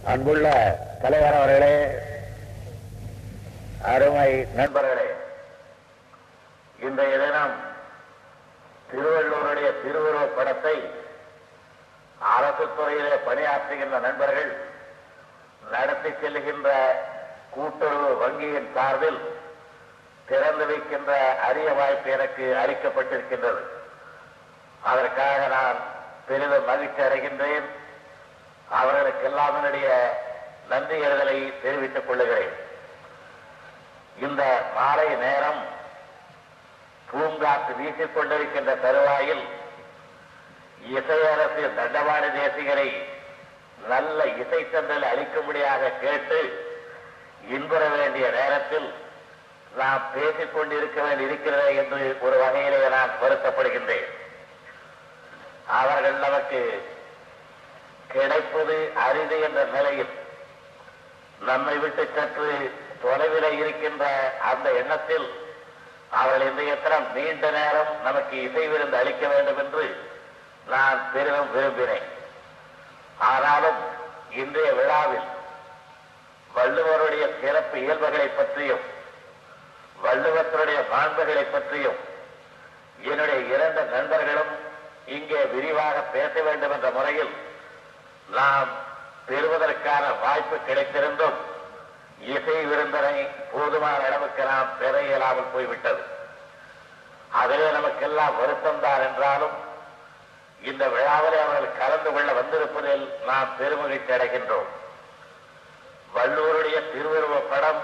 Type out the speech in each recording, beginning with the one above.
அன்புள்ள தலைவர் அவர்களே அருமை நண்பர்களே இன்றைய தினம் திருவள்ளூருடைய திருவுருவப் படத்தை அரசு துறையிலே பணியாற்றுகின்ற நண்பர்கள் நடத்தி செல்லுகின்ற கூட்டுறவு வங்கியின் சார்பில் திறந்து வைக்கின்ற அரிய வாய்ப்பு எனக்கு அளிக்கப்பட்டிருக்கின்றது அதற்காக நான் பெரிதும் மகிழ்ச்சி அடைகின்றேன் அவர்களுக்கெல்லாம் என்னுடைய நன்றியர்களை தெரிவித்துக் கொள்ளுகிறேன் இந்த மாலை நேரம் பூங்காற்று வீசிக் கொண்டிருக்கின்ற தருவாயில் இசையரசு தண்டவாணி தேசிகரை நல்ல இசைத்தன்றல் அளிக்கும்படியாக கேட்டு இன்புற வேண்டிய நேரத்தில் நாம் பேசிக் கொண்டிருக்க வேண்டியிருக்கிறது என்று ஒரு வகையிலே நான் வருத்தப்படுகின்றேன் அவர்கள் நமக்கு கிடைப்பது அரிது என்ற நிலையில் நம்மை விட்டு சற்று தொலைவில் இருக்கின்ற அந்த எண்ணத்தில் அவர்கள் இன்றைய தினம் நீண்ட நேரம் நமக்கு இசை விருந்து அளிக்க வேண்டும் என்று நான் பெரிதும் விரும்பினேன் ஆனாலும் இன்றைய விழாவில் வள்ளுவருடைய சிறப்பு இயல்புகளை பற்றியும் வள்ளுவத்தினுடைய மாண்புகளை பற்றியும் என்னுடைய இரண்டு நண்பர்களும் இங்கே விரிவாக பேச வேண்டும் என்ற முறையில் நாம் பெறுவதற்கான வாய்ப்பு கிடைத்திருந்தும் இசை விருந்தனை போதுமான அளவுக்கு நாம் பெற இயலாமல் போய்விட்டது அதிலே நமக்கெல்லாம் வருத்தம்தான் என்றாலும் இந்த விழாவிலே அவர்கள் கலந்து கொள்ள வந்திருப்பதில் நாம் பெருமகிழ்ச்சி அடைகின்றோம் வள்ளுவருடைய திருவுருவ படம்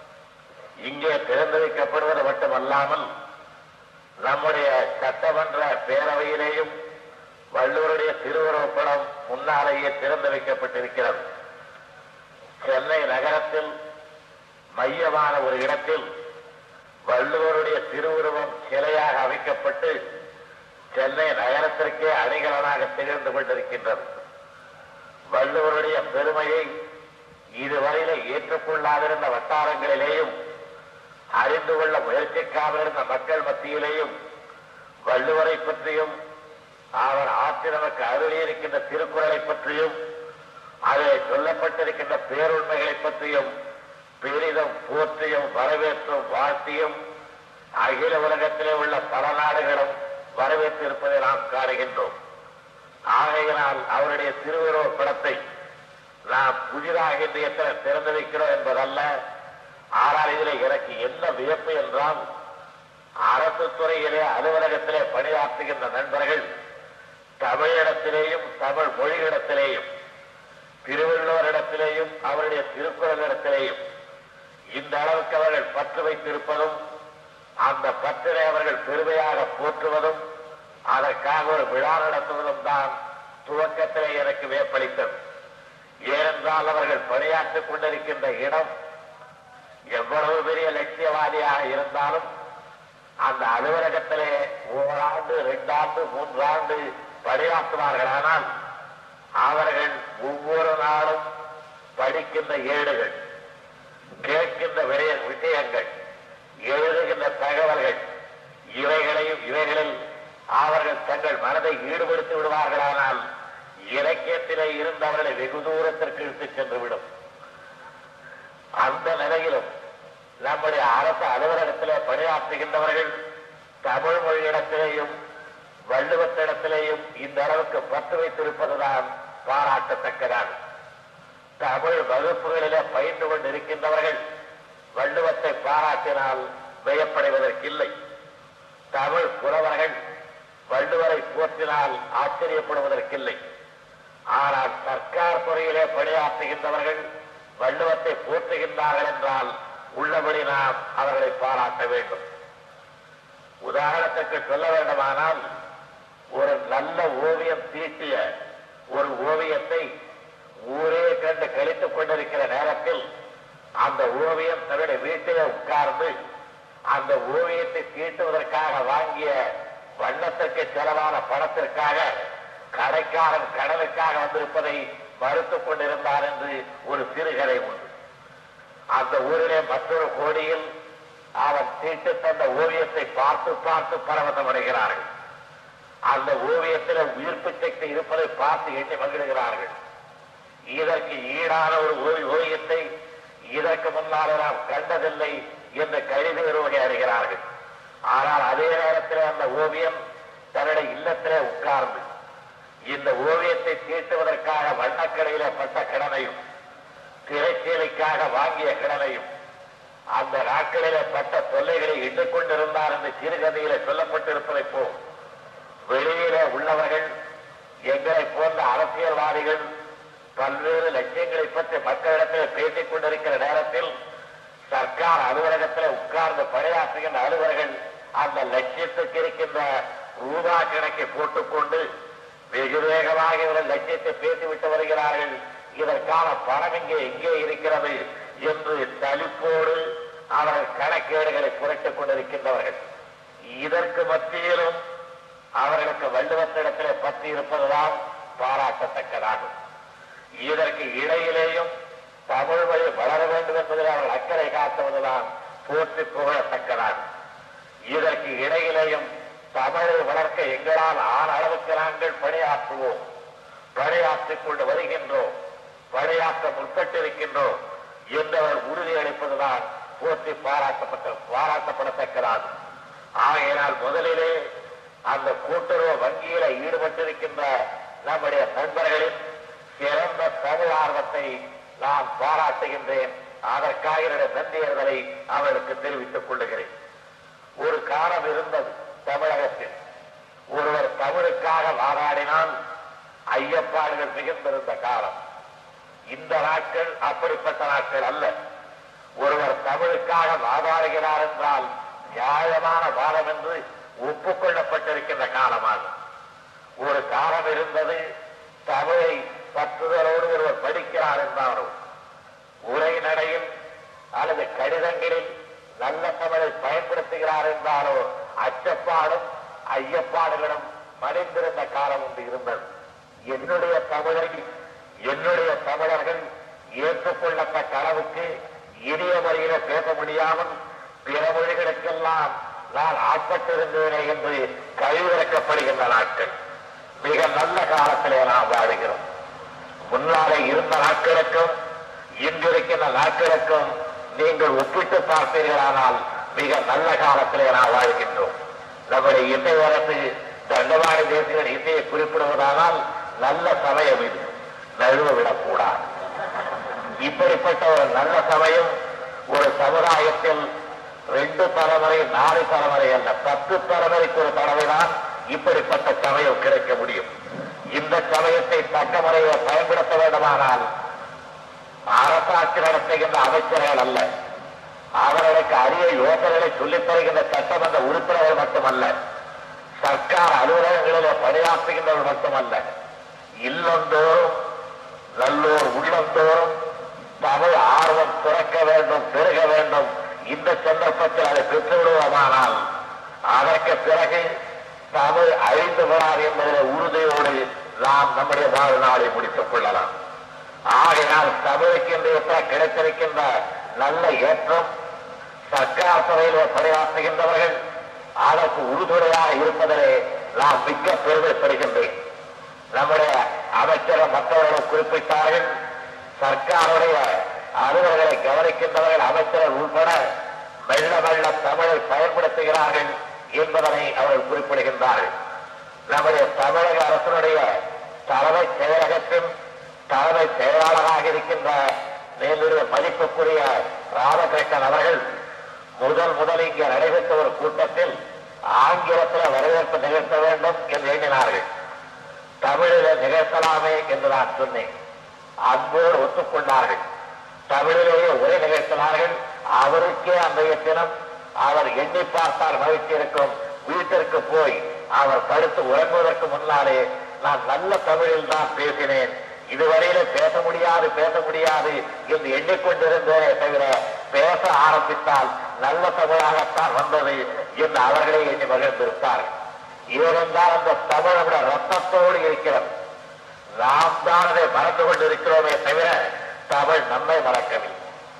இங்கே திறந்து வைக்கப்படுவது மட்டுமல்லாமல் நம்முடைய சட்டமன்ற பேரவையிலேயும் வள்ளுவருடைய திருவுருவப் படம் முன்னாலேயே திறந்து வைக்கப்பட்டிருக்கிறது சென்னை நகரத்தில் மையமான ஒரு இடத்தில் வள்ளுவருடைய திருவுருவம் சிலையாக அமைக்கப்பட்டு சென்னை நகரத்திற்கே அணிகலனாக திகழ்ந்து கொண்டிருக்கின்றது வள்ளுவருடைய பெருமையை இதுவரையில ஏற்றுக்கொள்ளாதிருந்த வட்டாரங்களிலேயும் அறிந்து கொள்ள முயற்சிக்காதிருந்த மக்கள் மத்தியிலேயும் வள்ளுவரை பற்றியும் அவர் ஆற்றி நமக்கு அருளியிருக்கின்ற திருக்குறளை பற்றியும் அதில் சொல்லப்பட்டிருக்கின்ற பேருண்மைகளை பற்றியும் பெரிதும் போற்றியும் வரவேற்றும் வாழ்த்தியும் அகில உலகத்திலே உள்ள பல நாடுகளும் வரவேற்றிருப்பதை நாம் காணுகின்றோம் ஆகையினால் அவருடைய திருவுருவ படத்தை நாம் புதிதாக இன்றைய தினம் திறந்து வைக்கிறோம் என்பதல்ல ஆனால் இதில் எனக்கு என்ன வியப்பு என்றால் அரசு துறையிலே அலுவலகத்திலே பணியாற்றுகின்ற நண்பர்கள் தமிழிடத்திலேயும் தமிழ் மொழியிடத்திலேயும் திருவள்ளுவரிடத்திலேயும் அவருடைய திருக்குறளிடத்திலேயும் இந்த அளவுக்கு அவர்கள் பற்று வைத்திருப்பதும் அந்த பற்றினை அவர்கள் பெருமையாக போற்றுவதும் அதற்காக ஒரு விழா நடத்துவதும் தான் துவக்கத்திலே எனக்கு வேப்பளித்தது ஏனென்றால் அவர்கள் பணியாற்றிக் கொண்டிருக்கின்ற இடம் எவ்வளவு பெரிய லட்சியவாதியாக இருந்தாலும் அந்த அலுவலகத்திலே ஓராண்டு ரெண்டாண்டு மூன்றாண்டு பணியாற்றுவார்களானால் அவர்கள் ஒவ்வொரு நாளும் படிக்கின்ற ஏடுகள் கேட்கின்ற விடய- விஷயங்கள் எழுதுகின்ற தகவல்கள் இவைகளையும் இவைகளில் அவர்கள் தங்கள் மனதை ஈடுபடுத்தி விடுவார்களானால் இலக்கியத்திலே இருந்தவர்களை வெகு தூரத்திற்கு இழுத்துச் சென்றுவிடும் அந்த நிலையிலும் நம்முடைய அரசு அலுவலகத்திலே பணியாற்றுகின்றவர்கள் தமிழ் மொழியிடத்திலேயும் வள்ளுவத்திடத்திலேயும் இந்த அளவுக்கு பற்று வைத்திருப்பதுதான் பாராட்டத்தக்கதாகும் தமிழ் வகுப்புகளிலே பயின்று கொண்டிருக்கின்றவர்கள் வள்ளுவத்தை பாராட்டினால் வியப்படைவதற்கில்லை தமிழ் புலவர்கள் வள்ளுவரை போற்றினால் ஆச்சரியப்படுவதற்கில்லை ஆனால் சர்க்கார் துறையிலே பணியாற்றுகின்றவர்கள் வள்ளுவத்தை போற்றுகின்றார்கள் என்றால் உள்ளபடி நாம் அவர்களை பாராட்ட வேண்டும் உதாரணத்துக்கு சொல்ல வேண்டுமானால் ஒரு நல்ல ஓவியம் தீட்டிய ஒரு ஓவியத்தை ஊரே கண்டு கழித்துக் கொண்டிருக்கிற நேரத்தில் அந்த ஓவியம் தன்னுடைய வீட்டிலே உட்கார்ந்து அந்த ஓவியத்தை தீட்டுவதற்காக வாங்கிய வண்ணத்திற்கு செலவான பணத்திற்காக கடைக்காரன் கடனுக்காக வந்திருப்பதை மறுத்துக் கொண்டிருந்தார் என்று ஒரு சிறுகதை உண்டு அந்த ஊரிலே மற்றொரு கோடியில் அவன் தீட்டு தந்த ஓவியத்தை பார்த்து பார்த்து பரவசம் அடைகிறார்கள் அந்த ஓவியத்தில் உயிர்ப்பு சக்தி இருப்பதை பார்த்து எண்ணி மகிழ்கிறார்கள் இதற்கு இதற்கு ஈடான ஒரு ஓவி- ஓவியத்தை இதற்கு முன்னாலே நாம் கண்டதில்லை என்று கழிதேறுவதை அறிகிறார்கள் ஆனால் அதே நேரத்தில் அந்த ஓவியம் தன்னுடைய இல்லத்திலே உட்கார்ந்து இந்த ஓவியத்தை தீட்டுவதற்காக வண்ணக்கடையில பட்ட கடனையும் திரைச்சீலைக்காக வாங்கிய கடனையும் அந்த நாட்களிலே பட்ட தொல்லைகளை எண்ணிக்கொண்டிருந்தார் என்று சிறுகதையில சொல்லப்பட்டிருப்பதை போல் வெளியில உள்ளவர்கள் எங்களை போன்ற அரசியல்வாதிகள் பல்வேறு லட்சியங்களை பற்றி மக்களிடத்தில் பேசிக் கொண்டிருக்கிற நேரத்தில் சர்க்கார் அலுவலகத்தில் உட்கார்ந்து பணியாற்றுகின்ற அலுவலர்கள் அந்த லட்சியத்துக்கு இருக்கின்ற ரூபா கணக்கை போட்டுக்கொண்டு வெகு வேகமாக இவர்கள் லட்சியத்தை பேசிவிட்டு வருகிறார்கள் இதற்கான பணம் இங்கே எங்கே இருக்கிறது என்று தலிப்போடு அவர்கள் கணக்கேடுகளை புரட்டுக் கொண்டிருக்கின்றவர்கள் இதற்கு மத்தியிலும் அவர்களுக்கு வள்ளுவத்திடத்திலே பற்றி இருப்பதுதான் பாராட்டத்தக்கதாகும் இதற்கு இடையிலேயும் தமிழ் வழி வளர வேண்டும் என்பதில் அவர்கள் அக்கறை காட்டுவதுதான் போற்றி புகழத்தக்கதாகும் இதற்கு இடையிலேயும் தமிழை வளர்க்க எங்களால் ஆன அளவுக்கு நாங்கள் பணியாற்றுவோம் பணியாற்றிக் கொண்டு வருகின்றோம் பணியாற்ற முற்பட்டிருக்கின்றோம் என்றவர் உறுதியளிப்பதுதான் போற்றி பாராட்டப்பட்ட பாராட்டப்படத்தக்கதாகும் ஆகையினால் முதலிலே அந்த கூட்டுறவு வங்கியில ஈடுபட்டிருக்கின்ற நம்முடைய நண்பர்களின் சிறந்த தமிழ் ஆர்வத்தை நான் பாராட்டுகின்றேன் அதற்காக என்னுடைய நன்றியர்களை அவர்களுக்கு தெரிவித்துக் கொள்ளுகிறேன் ஒரு காலம் இருந்தது தமிழகத்தில் ஒருவர் தமிழுக்காக வாதாடினால் ஐயப்பாடுகள் மிகுந்திருந்த காலம் இந்த நாட்கள் அப்படிப்பட்ட நாட்கள் அல்ல ஒருவர் தமிழுக்காக வாதாடுகிறார் என்றால் நியாயமான வாதம் என்று ஒப்புக்கொள்ளப்பட்டிருக்கின்ற காலமாகும் ஒரு காலம் இருந்தது தமிழை பற்றுதலோடு ஒருவர் படிக்கிறார் என்றாரோ உரைநடையில் அல்லது கடிதங்களில் நல்ல தமிழை பயன்படுத்துகிறார் என்றாரோ அச்சப்பாடும் ஐயப்பாடுகளும் மறைந்திருந்த காலம் ஒன்று இருந்தது என்னுடைய தமிழை என்னுடைய தமிழர்கள் ஏற்றுக்கொள்ளப்பட்ட அளவுக்கு இனிய முறையில பேச முடியாமல் பிற மொழிகளுக்கெல்லாம் நான் ஆட்பட்டிருந்தேனே என்று கழிவிறக்கப்படுகின்ற நாட்கள் மிக நல்ல காலத்திலே நாம் வாழுகிறோம் முன்னாலே இருந்த நாட்களுக்கும் இன்றிருக்கின்ற நாட்களுக்கும் நீங்கள் ஒப்பிட்டு பார்த்தீர்களானால் மிக நல்ல காலத்திலே நாம் வாழ்கின்றோம் நம்முடைய இசை அரசு தண்டவாணி தேசியர் இசையை குறிப்பிடுவதானால் நல்ல சமயம் இது நழுவ விடக்கூடாது இப்படிப்பட்ட ஒரு நல்ல சமயம் ஒரு சமுதாயத்தில் ரெண்டு தலைமுறை நாலு தலைமுறை அல்ல பத்து தலைமுறைக்கு ஒரு தடவைதான் இப்படிப்பட்ட சமயம் கிடைக்க முடியும் இந்த சமயத்தை தக்க முறையில் பயன்படுத்த வேண்டுமானால் அரசாட்சி நடத்துகின்ற அமைச்சர்கள் அல்ல அவர்களுக்கு அரிய யோசனைகளை சொல்லித் தருகின்ற சட்டமன்ற உறுப்பினர்கள் மட்டுமல்ல சர்க்கார் அலுவலகங்களிலே பணியாற்றுகின்றவர்கள் மட்டுமல்ல இல்லந்தோறும் நல்லோர் உள்ளந்தோறும் தமிழ் ஆர்வம் துறக்க வேண்டும் பெருக வேண்டும் இந்த சந்தர்ப்பத்தில் அதை பெற்று விடுவோமானால் அதற்கு பிறகு தமிழ் அழிந்து விடாது என்பதில் உறுதியோடு நாம் நம்முடைய வாழ்நாளை முடித்துக் கொள்ளலாம் ஆகையால் தமிழுக்கு என்று எப்ப கிடைத்திருக்கின்ற நல்ல ஏற்றம் சர்க்கார் துறையில் பணியாற்றுகின்றவர்கள் அதற்கு உறுதுணையாக இருப்பதிலே நான் மிக்க பெருமைப்படுகின்றேன் நம்முடைய அமைச்சர் மற்றவர்கள் குறிப்பிட்டார்கள் சர்க்காருடைய அலுவலர்களை கவனிக்கின்றவர்கள் அமைச்சர்கள் உட்பட மெல்ல மெல்ல தமிழை பயன்படுத்துகிறார்கள் என்பதனை அவர்கள் குறிப்பிடுகின்றார்கள் நம்முடைய தமிழக அரசனுடைய தலைமை செயலகத்தின் தலைமை செயலாளராக இருக்கின்ற மேலுடைய மதிப்புக்குரிய ராமகிருஷ்ணன் அவர்கள் முதல் முதல் இங்கே நடைபெற்ற ஒரு கூட்டத்தில் ஆங்கிலத்தில் வரவேற்பு நிகழ்த்த வேண்டும் என்று எண்ணினார்கள் தமிழில் நிகழ்த்தலாமே என்று நான் சொன்னேன் அன்போடு ஒத்துக்கொண்டார்கள் தமிழிலேயே உரை நிகழ்த்தினார்கள் அவருக்கே அன்றைய தினம் அவர் எண்ணி பார்த்தால் மகிழ்ச்சி இருக்கும் வீட்டிற்கு போய் அவர் படுத்து உறங்குவதற்கு முன்னாலே நான் நல்ல தமிழில் தான் பேசினேன் இதுவரையில பேச முடியாது பேச முடியாது என்று எண்ணிக்கொண்டிருந்தேனே தவிர பேச ஆரம்பித்தால் நல்ல தமிழாகத்தான் வந்தது என்று அவர்களே எண்ணி மகிழ்ந்திருப்பார்கள் ஏனென்றால் அந்த தமிழ் நம்முடைய ரத்தத்தோடு இருக்கிறது நாம் தான் அதை மறந்து கொண்டிருக்கிறோமே தவிர தமிழ் நம்மை மறக்கவில்லை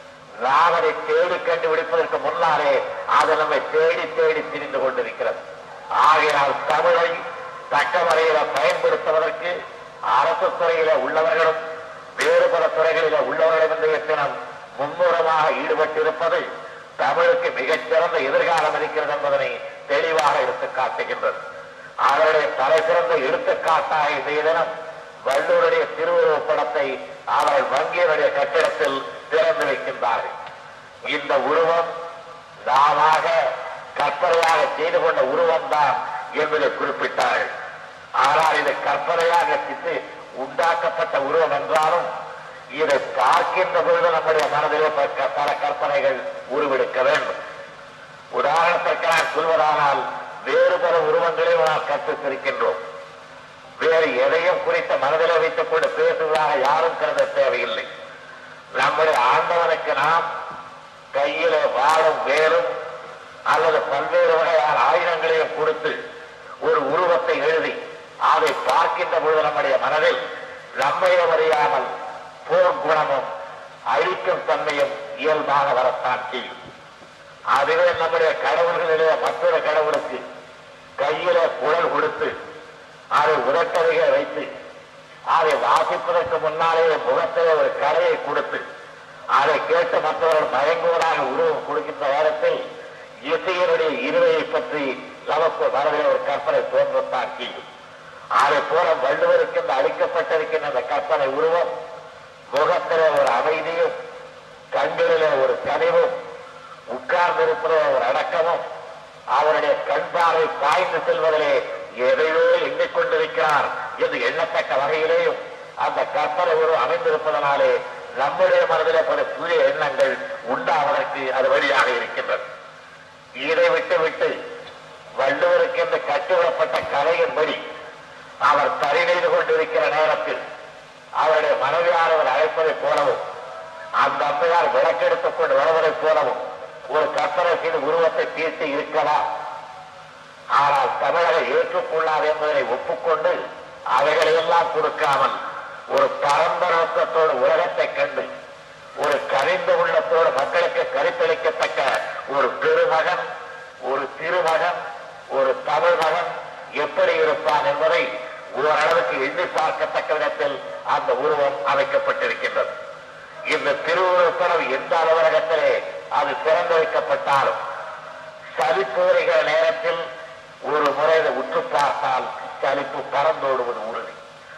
நாம் அதை தேடி கண்டுபிடிப்பதற்கு முன்னாலே அது நம்மை தேடி தேடி திரிந்து கொண்டிருக்கிறது ஆகையால் தமிழை தக்க முறையில பயன்படுத்துவதற்கு அரசு துறையில உள்ளவர்களும் வேறு பல துறை தீவிரமாக ஈடுபட்டிருப்பது தமிழுக்கு மிகச்சிறந்த எதிர்காலம் இருக்கிறது என்பதனை தெளிவாக எடுத்து காட்டுகின்றது அவருடைய தலை சிறந்த எடுத்துக்காட்டாக இன்றைய தினம் வள்ளூருடைய திருவுருவப் படத்தை அவர்கள் வங்கியருடைய கட்டிடத்தில் திறந்து வைக்கின்றார்கள் இந்த உருவம் நாமாக கற்பனையாக செய்து கொண்ட உருவம் தான் என்பதை குறிப்பிட்டார்கள் ஆனால் இது கற்பனையாக சித்து உண்டாக்கப்பட்ட உருவம் என்றாலும் இதை பார்க்கின்ற பொழுது நம்முடைய மனதிலே பல பல கற்பனைகள் உருவெடுக்க வேண்டும் உதாரணத்திற்கு நான் சொல்வதானால் வேறு பல உருவங்களை நாம் கற்பித்திருக்கின்றோம் வேறு எதையும் குறித்த மனதிலே வைத்துக் கொண்டு பேசுவதாக யாரும் கருத தேவையில்லை நம்முடைய ஆண்டவனுக்கு நாம் கையிலே வாழும் வேலும் அல்லது பல்வேறு வகையான ஆயுதங்களையும் கொடுத்து ஒரு உருவத்தை எழுதி அதை பார்க்கின்ற பொழுது நம்முடைய மனதில் நம்மையே அறியாமல் போர் குணமும் அழிக்கும் தன்மையும் இயல்பாக வரத்தான் செய்யும் அதுவே நம்முடைய கடவுள்களிலே மற்றொரு கடவுளுக்கு கையில குழல் கொடுத்து அதை உதட்டவைகளை வைத்து அதை வாசிப்பதற்கு முன்னாலே முகத்திலே ஒரு கலையை கொடுத்து அதை கேட்டு மற்றவர்கள் மயங்குவதாக உருவம் கொடுக்கின்ற நேரத்தில் இசையினுடைய இருவையை பற்றி நமக்கு மனதிலே ஒரு கற்பனை தோன்றத்தான் செய்யும் அதை போல வள்ளுவருக்கு இந்த அளிக்கப்பட்டிருக்கின்ற அந்த கற்பனை உருவம் முகத்திலே ஒரு அமைதியும் கண்களிலே ஒரு கனிவும் உட்கார்ந்திருக்கிற ஒரு அடக்கமும் அவருடைய கண்பாவை பாய்ந்து செல்வதிலே எதையோ எண்ணிக்கொண்டிருக்கிறார் என்று எண்ணத்தக்க வகையிலேயும் அந்த கற்பனை ஒரு அமைந்திருப்பதனாலே நம்முடைய மனதிலே பல புதிய எண்ணங்கள் உண்டாவதற்கு அது வழியாக இருக்கின்றது இதை விட்டு விட்டு வள்ளுவருக்கு என்று கட்டிவிடப்பட்ட கதையின்படி அவர் தறி செய்து கொண்டிருக்கிற நேரத்தில் அவருடைய மனைவியானவர் அழைப்பதைப் போலவும் அந்த அம்மையார் விளக்கெடுத்துக் கொண்டு வருவதைப் போலவும் ஒரு கற்பனை செய்து உருவத்தை தீர்த்து இருக்கலாம் ஆனால் தமிழக ஏற்றுக்கொள்ளாது என்பதனை ஒப்புக்கொண்டு அவைகளை எல்லாம் கொடுக்காமல் ஒரு பரந்த நோக்கத்தோடு உலகத்தை கண்டு ஒரு கரிந்த உள்ளத்தோடு மக்களுக்கு கருத்தளிக்கத்தக்க ஒரு பெருமகன் ஒரு திருமகன் ஒரு தமிழ் மகன் எப்படி இருப்பான் என்பதை ஓரளவுக்கு எண்ணி பார்க்கத்தக்க விதத்தில் அந்த உருவம் அமைக்கப்பட்டிருக்கின்றது இந்த திருவுருவப்படம் எந்த அலுவலகத்திலே அது திறந்து வைக்கப்பட்டாலும் சலிப்பு வருகிற நேரத்தில் ஒரு முறை இதை உற்று பார்த்தால் சலிப்பு பறந்தோடுவது உறுதி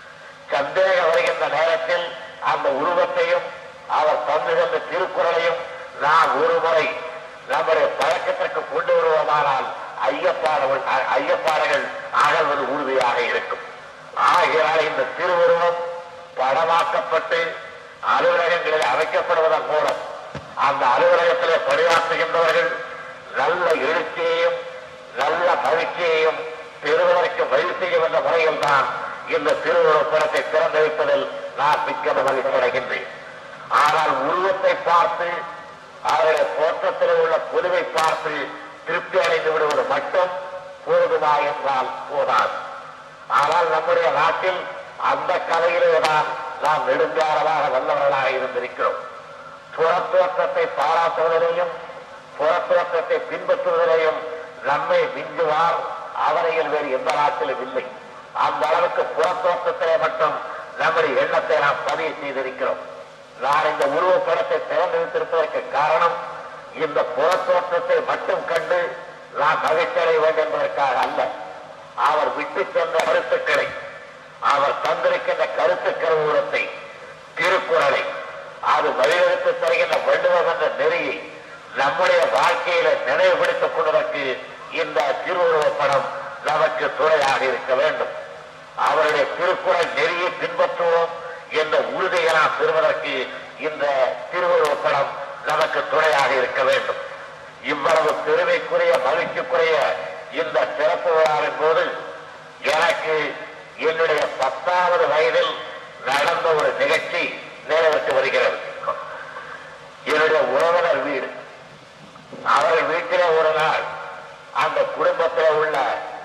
சந்தேகம் வருகின்ற நேரத்தில் அந்த உருவத்தையும் அவர் தந்துகின்ற திருக்குறளையும் நாம் ஒரு முறை நம்முடைய பழக்கத்திற்கு கொண்டு வருவோமானால் ஐயப்பாடுகள் ஐயப்பாடுகள் அகழ்வது உறுதியாக இருக்கும் ஆகையால் இந்த திருவுருவம் படமாக்கப்பட்டு அலுவலகங்களில் அமைக்கப்படுவதன் மூலம் அந்த அலுவலகத்திலே பணியாற்றுகின்றவர்கள் நல்ல எழுச்சியையும் நல்ல மகிழ்ச்சியையும் பெறுவதற்கு வழி செய்யும் என்ற முறையில் தான் இந்த திருவுருவப் படத்தை திறந்து வைப்பதில் நான் மிக்க மகிழ்ச்சி அடைகின்றேன் ஆனால் உருவத்தை பார்த்து அவருடைய தோற்றத்தில் உள்ள பொதுவை பார்த்து திருப்தி அடைந்து விடுவது மட்டும் போதுமா என்றால் போதாது ஆனால் நம்முடைய நாட்டில் அந்த கலையிலே தான் நாம் நெடுங்காலமாக வல்லவர்களாக இருந்திருக்கிறோம் புறத்தோற்றத்தை பாராட்டுவதிலேயும் புறத்தோற்றத்தை பின்பற்றுவதிலேயும் நம்மை மிஞ்சுவார் அவரையில் வேறு எந்த நாட்டிலும் இல்லை அந்த அளவுக்கு புறத்தோற்றத்திலே மட்டும் நம்முடைய எண்ணத்தை நாம் பதிவு செய்திருக்கிறோம் நான் இந்த உருவப்படத்தை திறந்து வைத்திருப்பதற்கு காரணம் இந்த புறத்தோற்றத்தை மட்டும் கண்டு நான் மகிழ்ச்சி அடைய வேண்டும் என்பதற்காக அல்ல அவர் விட்டு சென்ற கருத்துக்களை அவர் தந்திருக்கின்ற கருத்து கருவூரத்தை திருக்குறளை அது வழிவகுத்து தருகின்ற வள்ளுவம் என்ற நெறியை நம்முடைய வாழ்க்கையில நினைவுபடுத்திக் கொள்வதற்கு இந்த திருவுருவப் படம் நமக்கு துணையாக இருக்க வேண்டும் அவருடைய திருக்குறள் நெறியை பின்பற்றுவோம் என்ற உறுதியை நாம் பெறுவதற்கு இந்த திருவுருவப் படம் நமக்கு துணையாக இருக்க வேண்டும் இவ்வளவு பெருமைக்குரிய மகிழ்ச்சிக்குரிய இந்த சிறப்பு விழாவின் போது எனக்கு என்னுடைய பத்தாவது வயதில் நடந்த ஒரு நிகழ்ச்சி நினைவுக்கு வருகிறது என்னுடைய உறவினர் வீடு அவர்கள் வீட்டிலே ஒரு நாள் அந்த குடும்பத்தில் உள்ள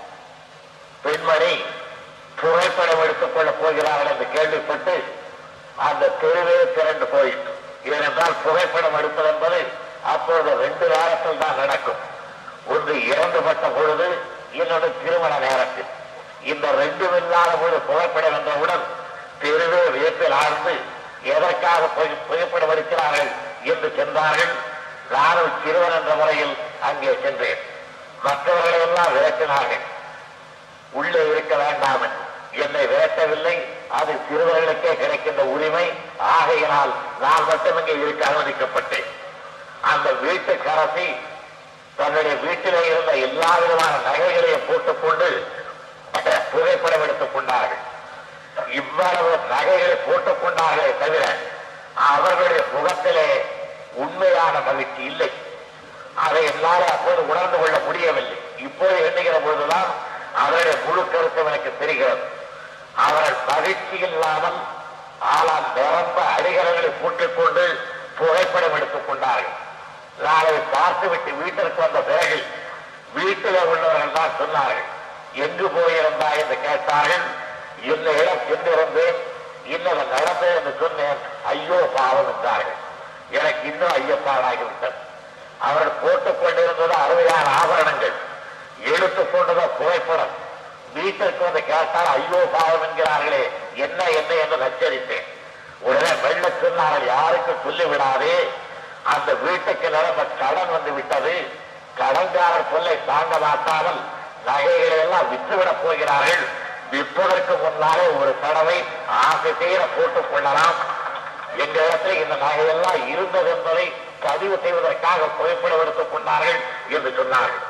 பெண்மணி புகைப்படம் எடுத்துக் கொள்ளப் போகிறார்கள் என்று கேள்விப்பட்டு அந்த தெருவே திரண்டு போயிட்டு ஏனென்றால் புகைப்படம் எடுப்பது என்பது அப்பொழுது ரெண்டு நேரத்தில் தான் நடக்கும் ஒன்று இறந்துபட்ட பொழுது இன்னொன்று திருமண நேரத்தில் இந்த ரெண்டும் இல்லாத பொழுது புகைப்படம் என்றவுடன் தெருவே வியப்பில் ஆழ்ந்து எதற்காக புகை- புகைப்படம் எடுக்கிறார்கள் என்று சென்றார்கள் நானும் சிறுவன் என்ற முறையில் அங்கே சென்றேன் மற்றவர்களை எல்லாம் விரட்டினார்கள் உள்ளே இருக்க வேண்டாம் என்று. என்னை விரட்டவில்லை அது சிறுவர்களுக்கே கிடைக்கின்ற உரிமை ஆகையினால் நான் மட்டும் இங்கே இருக்க அனுமதிக்கப்பட்டேன் அந்த வீட்டு கரசி தன்னுடைய வீட்டிலே இருந்த எல்லா விதமான நகைகளையும் போட்டுக்கொண்டு புகைப்படம் எடுத்துக் கொண்டார்கள் இவ்வளவு நகைகளை போட்டுக் கொண்டார்களே தவிர அவர்களுடைய முகத்திலே உண்மையான மகிழ்ச்சி இல்லை அதை என்னால் அப்போது உணர்ந்து கொள்ள முடியவில்லை இப்போது எண்ணுகிற பொழுதுதான் அவருடைய முழு கருத்தும் எனக்கு தெரிகிறது அவர்கள் மகிழ்ச்சி இல்லாமல் ஆனால் நிரம்ப அடிகரங்களை பூட்டிக்கொண்டு புகைப்படம் எடுத்துக் கொண்டார்கள் நாளை பார்த்துவிட்டு வீட்டிற்கு வந்த பிறகு வீட்டில் உள்ளவர்கள் தான் சொன்னார்கள் எங்கு போயிருந்தா என்று கேட்டார்கள் இந்த இடம் சென்றிருந்தேன் இன்னது நடந்தது என்று சொன்னேன் ஐயோ பாவம் என்றார்கள் எனக்கு இன்னும் ஐயப்பாடாகிவிட்டது அவர்கள் போட்டுக் கொண்டிருந்தது அருமையான ஆபரணங்கள் எடுத்துக் கொண்டதோ புகைப்படம் வீட்டிற்கு வந்து கேட்டால் ஐயோ பாவம் என்கிறார்களே என்ன என்ன என்று நச்சரித்தேன் உடனே வெள்ள சொன்னார்கள் யாருக்கும் சொல்லிவிடாதே அந்த வீட்டுக்கு நிரம்ப கடன் வந்து விட்டது கடன்காரர் சொல்லை தாங்க மாட்டாமல் நகைகளை எல்லாம் விற்றுவிடப் போகிறார்கள் விற்பதற்கு முன்னாலே ஒரு தடவை ஆசை தீர போட்டுக் கொள்ளலாம் எங்க இடத்தில் இந்த நகையெல்லாம் இருந்தது என்பதை பதிவு செய்வதற்காக புகைப்படம் எடுத்துக் கொண்டார்கள் என்று சொன்னார்கள்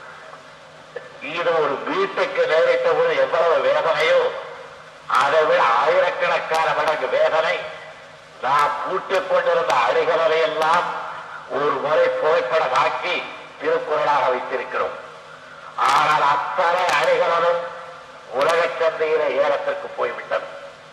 இது ஒரு வீட்டுக்கு நேரிட்ட போது எவ்வளவு வேதனையோ அதை விட ஆயிரக்கணக்கான மடங்கு வேதனை நாம் பூட்டிக் கொண்டிருந்த அடிகளை எல்லாம் ஒரு முறை புகைப்படமாக்கி திருக்குறளாக வைத்திருக்கிறோம் ஆனால் அத்தனை அணிகளும் உலக சந்தையில ஏலத்திற்கு போய்விட்டது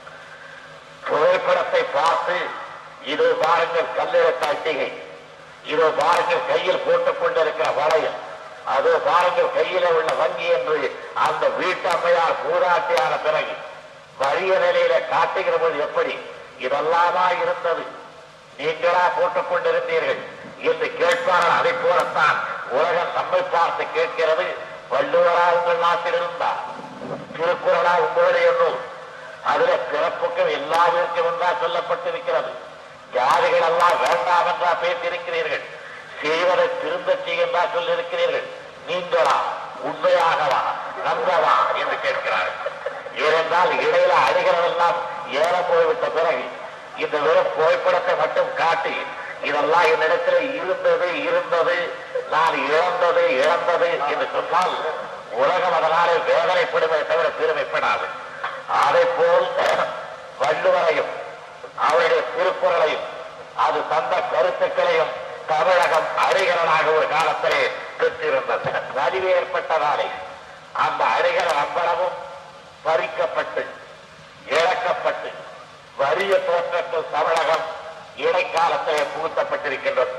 புகைப்படத்தை பார்த்து இது பாருங்கள் கல்லிடத்த அட்டிகை இதோ பாருங்கள் கையில் போட்டுக் கொண்டிருக்கிற வளையம் அதோ பாருங்கள் கையில உள்ள வங்கி என்று அந்த வீட்டம்மையார் பூராட்டியான பிறகு வறிய நிலையில காட்டுகிற போது எப்படி இதெல்லாமா இருந்தது நீங்களா போட்டுக் கொண்டிருந்தீர்கள் என்று கேட்பார்கள் அதை போலத்தான் உலகம் நம்மை பார்த்து கேட்கிறது வள்ளுவரா உங்கள் நாட்டில் இருந்தார் திருக்குறளா உங்களுடைய நூல் அதுல பிறப்புக்கும் எல்லாவிற்கும் என்றா சொல்லப்பட்டிருக்கிறது ஜாதிகள் எல்லாம் வேண்டாம் என்றா பேசியிருக்கிறீர்கள் செய்வதை திருந்த செய்கின்றா சொல்லியிருக்கிறீர்கள் நீங்களா உண்மையாகவா நம்பவா என்று கேட்கிறார்கள் ஏனென்றால் இடையில அடிகளவெல்லாம் ஏற போய்விட்ட பிறகு இந்த வெறும் புகைப்படத்தை மட்டும் காட்டி இதெல்லாம் என்னிடத்தில் இருந்தது இருந்தது நான் இழந்தது இழந்தது என்று சொன்னால் உலகம் அதனாலே வேதனைப்படுமே தவிர பெருமைப்படாது அதை போல் வள்ளுவரையும் அவருடைய திருக்குறளையும் அது தந்த கருத்துக்களையும் தமிழகம் அடிகரனாக ஒரு காலத்திலே பெற்றிருந்தது நலிவு ஏற்பட்டதாலே அந்த அடிகர அம்பலமும் பறிக்கப்பட்டு இழக்கப்பட்டு வறிய தோற்றத்தில் தமிழகம் இடைக்காலத்திலே புகுத்தப்பட்டிருக்கின்றது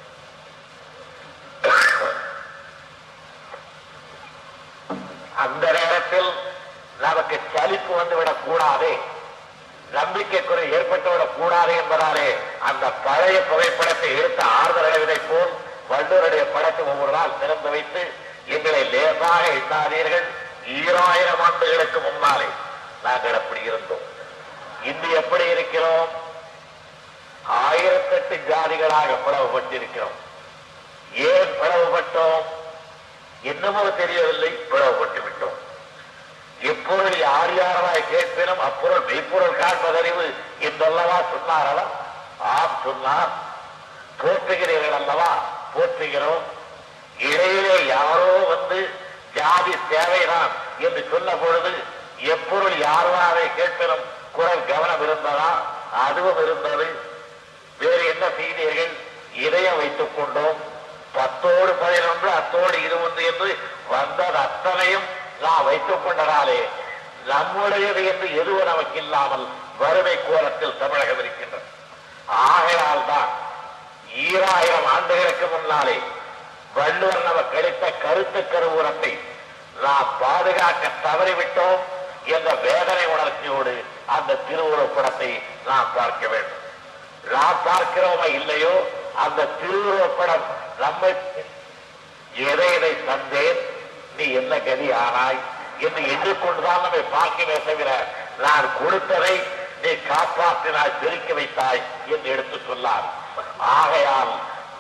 அந்த நேரத்தில் நமக்கு சலிப்பு வந்துவிடக் கூடாதே நம்பிக்கை குறை ஏற்பட்டுவிடக் கூடாது என்பதாலே அந்த பழைய புகைப்படத்தை எடுத்த ஆறுதல் அடைவதை போல் வள்ளுவருடைய படத்தை ஒவ்வொரு நாள் திறந்து வைத்து எங்களை லேசாக எண்ணாதீர்கள் ஈராயிரம் ஆண்டுகளுக்கு முன்னாலே நாங்கள் அப்படி இருந்தோம் இன்று எப்படி இருக்கிறோம் ஆயிரத்தெட்டு ஜாதிகளாக பிளவுபட்டிருக்கிறோம் ஏன் பிளவுபட்டோம் என்னமோ தெரியவில்லை பிளவுபட்டு விட்டோம் எப்பொருள் யார் யாராய் கேட்பினும் அப்பொருள் மெய்ப்பொருள் காண்பதறிவு என்றல்லவா சொன்னாரவா ஆம் சொன்னார் போற்றுகிறீர்கள் அல்லவா போற்றுகிறோம் இடையிலே யாரோ வந்து ஜாதி தேவைதான் என்று சொன்ன பொழுது எப்பொருள் யாராவை கேட்பினும் குரல் கவனம் இருந்ததா அதுவும் இருந்தது வேறு என்ன செய்தீர்கள் இதயம் வைத்துக் கொண்டோம் பத்தோடு பதினொன்று அத்தோடு இருபது என்று வந்தது அத்தனையும் நான் வைத்துக் கொண்டதாலே நம்முடையது என்று எதுவும் நமக்கு இல்லாமல் வறுமை கோலத்தில் தமிழகம் இருக்கின்றது ஆகையால் தான் ஈராயிரம் ஆண்டுகளுக்கு முன்னாலே வள்ளுவர் நமக்கு அளித்த கருத்து கருவூரத்தை நாம் பாதுகாக்க தவறிவிட்டோம் என்ற வேதனை உணர்ச்சியோடு அந்த திருவுருவப் படத்தை நாம் பார்க்க வேண்டும் நாம் பார்க்கிறோமா இல்லையோ அந்த திருவுருவப் படம் நம்மை எதை எதை தந்தேன் நீ என்ன கதி ஆனாய் என்று எண்ணிக்கொண்டுதான் நம்மை பார்க்கவே தவிர நான் கொடுத்ததை நீ காப்பாற்றினாய் பிரிக்க வைத்தாய் என்று எடுத்து சொன்னார் ஆகை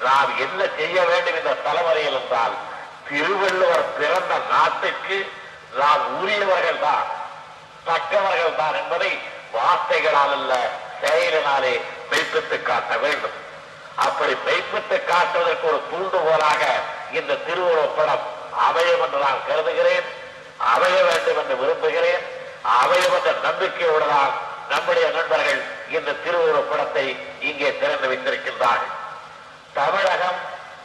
நாம் என்ன செய்ய வேண்டும் இந்த தலைமுறையில் என்றால் திருவள்ளுவர் பிறந்த நாட்டுக்கு நாம் உரியவர்கள் தான் தக்கவர்கள் தான் என்பதை வார்த்தைகளால் அல்ல செயலினாலே மெய்ப்பித்து காட்ட வேண்டும் அப்படி மெய்ப்பித்து காட்டுவதற்கு ஒரு தூண்டுகோலாக இந்த திருவுருவப் படம் அமையும் என்று நான் கருதுகிறேன் அமைய வேண்டும் என்று விரும்புகிறேன் அமையும் என்ற நம்பிக்கையோடு தான் நம்முடைய நண்பர்கள் இந்த திருவுருவப் படத்தை இங்கே திறந்து வைத்திருக்கின்றார்கள் தமிழகம்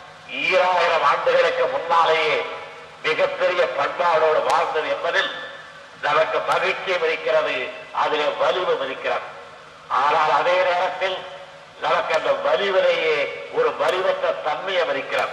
ஈராயிரம் ஆண்டுகளுக்கு முன்னாலேயே மிகப்பெரிய பண்பாடோடு வாழ்ந்தது என்பதில் நமக்கு மகிழ்ச்சியும் இருக்கிறது அதிலே வலிவும் இருக்கிறது ஆனால் அதே நேரத்தில் நமக்கு அந்த வலிவிலேயே ஒரு வலிவற்ற தன்மையும் இருக்கிறது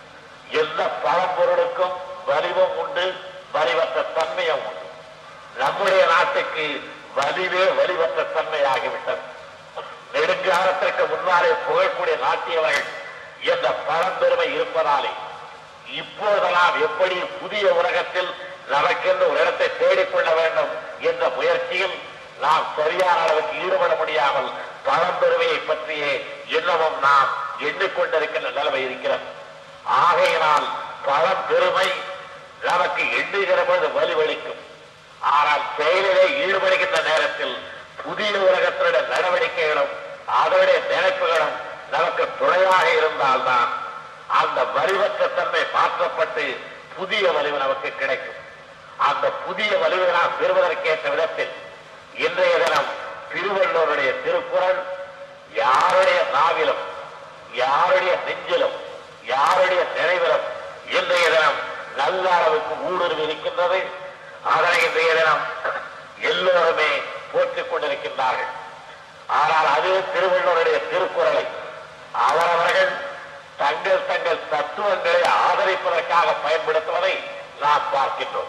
எந்த பழம்பொருளுக்கும் வலிவும் உண்டு வலிவற்ற தன்மையும் உண்டு நம்முடைய நாட்டுக்கு வலிவே வலிவற்ற தன்மையாகிவிட்டது நெடுங்காலத்திற்கு முன்னாலே புகழக்கூடிய நாட்டியவர்கள் என்ற பழம்பெருமை இருப்பதாலே இப்போதெல்லாம் எப்படி புதிய உலகத்தில் நமக்கென்று ஒரு இடத்தை தேடிக்கொள்ள வேண்டும் என்ற முயற்சியில் நாம் சரியான அளவுக்கு ஈடுபட முடியாமல் பழம்பெருமையை பற்றியே இன்னமும் நாம் எண்ணிக்கொண்டிருக்கின்ற நிலைமை இருக்கிறது ஆகையினால் பழம்பெருமை நமக்கு எண்ணுகிற பொழுது வலுவளிக்கும் ஆனால் செயலிலே ஈடுபடுகின்ற நேரத்தில் புதிய உலகத்தினுடைய நடவடிக்கைகளும் அதனுடைய நினைப்புகளும் நமக்கு துணையாக இருந்தால்தான் அந்த வலிவற்ற தன்மை மாற்றப்பட்டு புதிய வலிவு நமக்கு கிடைக்கும் அந்த புதிய வலிவை நாம் பெறுவதற்கேற்ற விதத்தில் இன்றைய தினம் திருவள்ளுவருடைய திருக்குறள் யாருடைய நாவிலும் யாருடைய நெஞ்சிலும் யாருடைய நினைவிலும் இன்றைய தினம் நல்ல அளவுக்கு ஊடுருவி இருக்கின்றது அதனை இன்றைய தினம் எல்லோருமே போற்றிக் கொண்டிருக்கின்றார்கள் ஆனால் அதே திருவள்ளுவருடைய திருக்குறளை அவரவர்கள் தங்கள் தங்கள் தத்துவங்களை ஆதரிப்பதற்காக பயன்படுத்துவதை நாம் பார்க்கின்றோம்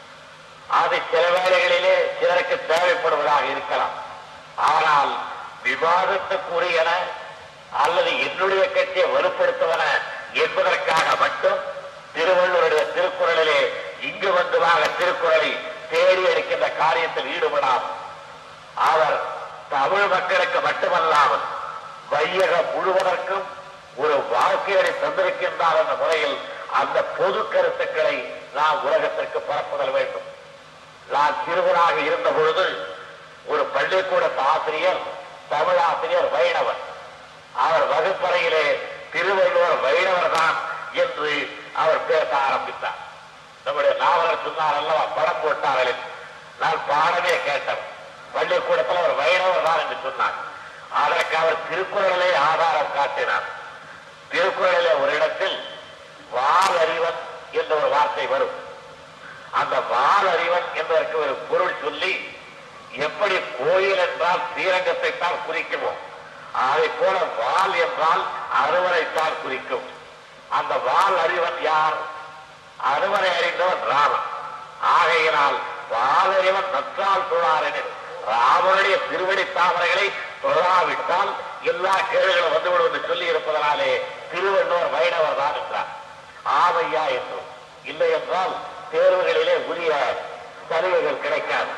அது சில வேளைகளிலே சிலருக்கு தேவைப்படுவதாக இருக்கலாம் ஆனால் விவாதத்துக்குரியன அல்லது என்னுடைய கட்சியை வலுப்படுத்துவன என்பதற்காக மட்டும் திருவள்ளுவருடைய திருக்குறளிலே இங்கு வந்து வாங்க திருக்குறளை தேடி எடுக்கின்ற காரியத்தில் ஈடுபடாமல் அவர் தமிழ் மக்களுக்கு மட்டுமல்லாமல் வையகம் முழுவதற்கும் ஒரு வாழ்க்கையை தந்திருக்கின்றார் என்ற முறையில் அந்த பொது கருத்துக்களை நாம் உலகத்திற்கு பரப்புதல் வேண்டும் நான் சிறுவனாக இருந்த பொழுது ஒரு பள்ளிக்கூடத்து ஆசிரியர் தமிழ் ஆசிரியர் வைணவர் அவர் வகுப்பறையிலே திருவள்ளுவர் வைணவர் தான் என்று அவர் பேச ஆரம்பித்தார் நம்முடைய நாவலர் சொன்னார் அல்லவா படம் போட்டார்களே நான் பாடமே கேட்டேன் பள்ளிக்கூடத்தில் அவர் வைணவர் தான் என்று சொன்னார் அதற்கு அவர் திருக்குறளை ஆதாரம் காட்டினார் திருக்குறளிலே ஒரு இடத்தில் வால் அறிவன் என்ற ஒரு வார்த்தை வரும் அந்த வால் அறிவன் என்பதற்கு ஒரு பொருள் சொல்லி எப்படி கோயில் என்றால் ஸ்ரீரங்கத்தை தான் குறிக்குமோ அதை போல வால் என்றால் அறுவரைத்தான் குறிக்கும் அந்த வால் அறிவன் யார் அறுவரை அறிந்தவன் ராமன் ஆகையினால் வாலறிவன் நற்றால் தொழாரெனில் ராமனுடைய திருவடி தாமரைகளை தொழாவிட்டால் எல்லா கேள்விகளும் வந்துவிடும் என்று சொல்லி இருப்பதனாலே திருவள்ளுவர் வைணவர் தான் என்றார் ஆமையா என்றும் இல்லை என்றால் தேர்வுகளிலே உரிய சலுகைகள் கிடைக்காது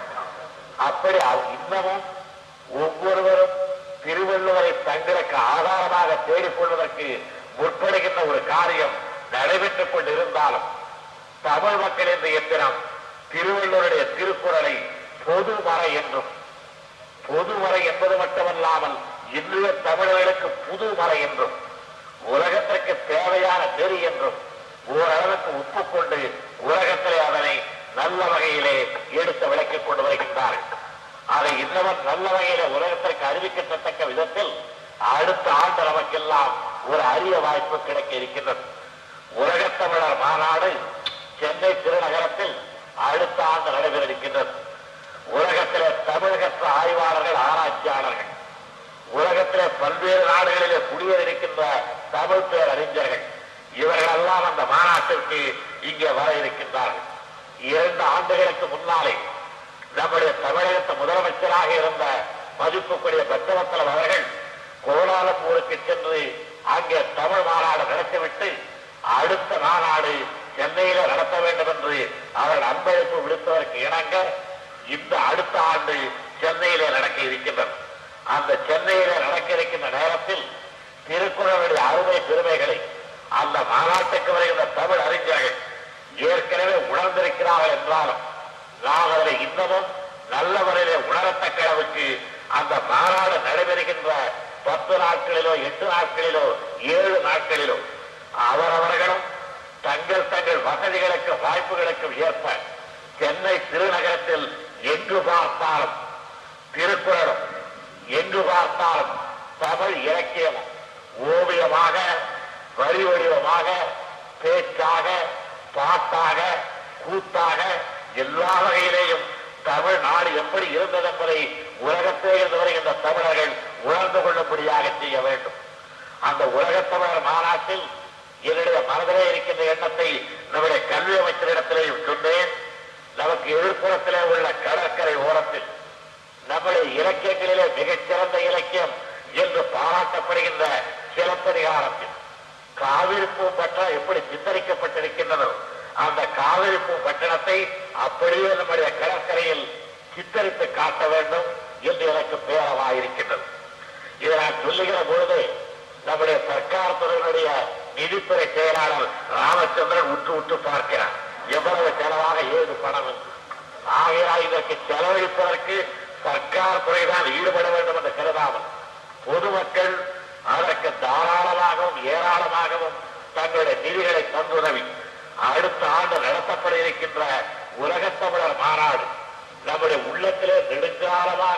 அப்படி அவ்- இன்னமும் ஒவ்வொருவரும் திருவள்ளுவரை தங்களுக்கு ஆதாரமாக தேடிக்கொள்வதற்கு முற்படுகின்ற ஒரு காரியம் நடைபெற்றுக் கொண்டிருந்தாலும் தமிழ் மக்கள் என்ற எந்திரம் திருவள்ளுவருடைய திருக்குறளை பொதுமறை என்றும் பொதுமறை என்பது மட்டுமல்லாமல் இன்றைய தமிழர்களுக்கு புதுமறை என்றும் உலகத்திற்கு தேவையான நெறி என்றும் ஓரளவுக்கு ஒப்புக்கொண்டு உலகத்திலே அதனை நல்ல வகையிலே எடுத்து விளக்கிக் கொண்டு வருகின்றார்கள் அதை இன்னமும் நல்ல வகையிலே உலகத்திற்கு அறிவிக்கத்தக்க விதத்தில் அடுத்த ஆண்டு நமக்கெல்லாம் ஒரு அரிய வாய்ப்பு கிடைக்க இருக்கின்றது உலகத் தமிழர் மாநாடு சென்னை திருநகரத்தில் அடுத்த ஆண்டு நடைபெற இருக்கின்றது உலகத்திலே தமிழகற்ற ஆய்வாளர்கள் ஆராய்ச்சியாளர்கள் உலகத்திலே பல்வேறு நாடுகளிலே குடியேறியிருக்கின்ற தமிழ் பேர் அறிஞர்கள் இவர்களெல்லாம் அந்த மாநாட்டிற்கு இங்கே வர இருக்கின்றார்கள் இரண்டு ஆண்டுகளுக்கு முன்னாலே நம்முடைய தமிழகத்து முதலமைச்சராக இருந்த மதிப்புக்குரிய பெற்றவத்தலம் அவர்கள் கோலாலம்பூருக்கு சென்று அங்கே தமிழ் மாநாடு நடத்திவிட்டு அடுத்த மாநாடு சென்னையில நடத்த வேண்டும் என்று அவர்கள் அன்பளிப்பு விடுத்ததற்கு இணங்க இந்த அடுத்த ஆண்டு சென்னையிலே நடக்க இருக்கின்றது அந்த சென்னையிலே நடக்க இருக்கின்ற நேரத்தில் திருக்குறள் தமிழனுடைய அருமை பெருமைகளை அந்த மாநாட்டுக்கு வருகின்ற தமிழ் அறிஞர்கள் ஏற்கனவே உணர்ந்திருக்கிறார்கள் என்றாலும் நாம் அதனை இன்னமும் நல்ல முறையிலே உணரத்தக்க அளவுக்கு அந்த மாநாடு நடைபெறுகின்ற பத்து நாட்களிலோ எட்டு நாட்களிலோ ஏழு நாட்களிலோ அவரவர்களும் தங்கள் தங்கள் வசதிகளுக்கும் வாய்ப்புகளுக்கும் ஏற்ப சென்னை திருநகரத்தில் எங்கு பார்த்தாலும் திருக்குறளும் எங்கு பார்த்தாலும் தமிழ் இலக்கியமும் ஓவியமாக வரி வடிவமாக பேச்சாக பாட்டாக கூத்தாக எல்லா வகையிலேயும் தமிழ்நாடு எப்படி இருந்தது என்பதை உலகத்தே இருந்து வருகின்ற தமிழர்கள் உணர்ந்து கொள்ளும்படியாக செய்ய வேண்டும் அந்த உலகத் தமிழர் மாநாட்டில் என்னுடைய மனதிலே இருக்கின்ற எண்ணத்தை நம்முடைய கல்வி அமைச்சரிடத்திலேயும் சொன்னேன் நமக்கு எதிர்ப்புறத்திலே உள்ள கடற்கரை ஓரத்தில் நம்முடைய இலக்கியங்களிலே மிகச்சிறந்த இலக்கியம் என்று பாராட்டப்படுகின்ற சிலப்பதிகாரத்தில் காவிரி பூம்பட்டம் எப்படி சித்தரிக்கப்பட்டிருக்கின்றதோ அந்த காவிரி பூம்பட்டணத்தை அப்படியே நம்முடைய கடற்கரையில் சித்தரித்து காட்ட வேண்டும் என்று எனக்கு பேரவாயிருக்கின்றது இதை நான் சொல்லுகிற பொழுது நம்முடைய சர்க்கார் துறையினுடைய நிதித்துறை செயலாளர் ராமச்சந்திரன் உற்று உற்று பார்க்கிறார் எவ்வளவு செலவாக ஏது பணம் என்று ஆகையால் இதற்கு செலவழிப்பதற்கு சர்க்கார் துறைதான் ஈடுபட வேண்டும் என்று கருதாமல் பொதுமக்கள் அதற்கு தாராளமாகவும் ஏராளமாகவும் தங்களுடைய நிதிகளை தந்துதவி அடுத்த ஆண்டு நடத்தப்பட இருக்கின்ற உலகத் தமிழர் மாநாடு நம்முடைய உள்ளத்திலே நெடுங்காலமாக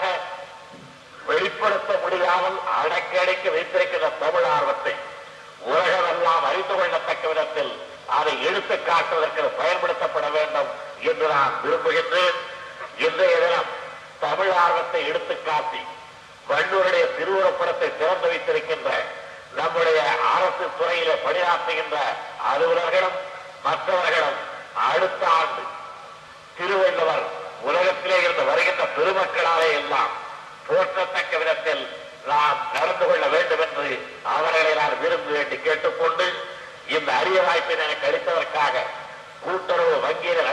வெளிப்படுத்த முடியாமல் அடக்கடைக்கு வைத்திருக்கின்ற தமிழ் ஆர்வத்தை உலகமெல்லாம் அறிந்து கொள்ளத்தக்க விதத்தில் அதை எடுத்து காட்டுவதற்கு அது பயன்படுத்தப்பட வேண்டும் என்று நான் விரும்புகின்றேன் இன்றைய தினம் தமிழ் ஆர்வத்தை எடுத்து காட்டி வள்ளுவருடைய திருவுருப்படத்தை திறந்து வைத்திருக்கின்ற நம்முடைய அரசு துறையிலே பணியாற்றுகின்ற அலுவலர்களும் மற்றவர்களும் அடுத்த ஆண்டு திருவள்ளுவர் உலகத்திலே இருந்து வருகின்ற பெருமக்களாலே எல்லாம் போற்றத்தக்க விதத்தில் நாம் நடந்து கொள்ள வேண்டும் என்று அவர்களை நான் விரும்பி வேண்டி கேட்டுக்கொண்டு இந்த அரிய வாய்ப்பை எனக்கு அளித்ததற்காக கூட்டுறவு வங்கியின்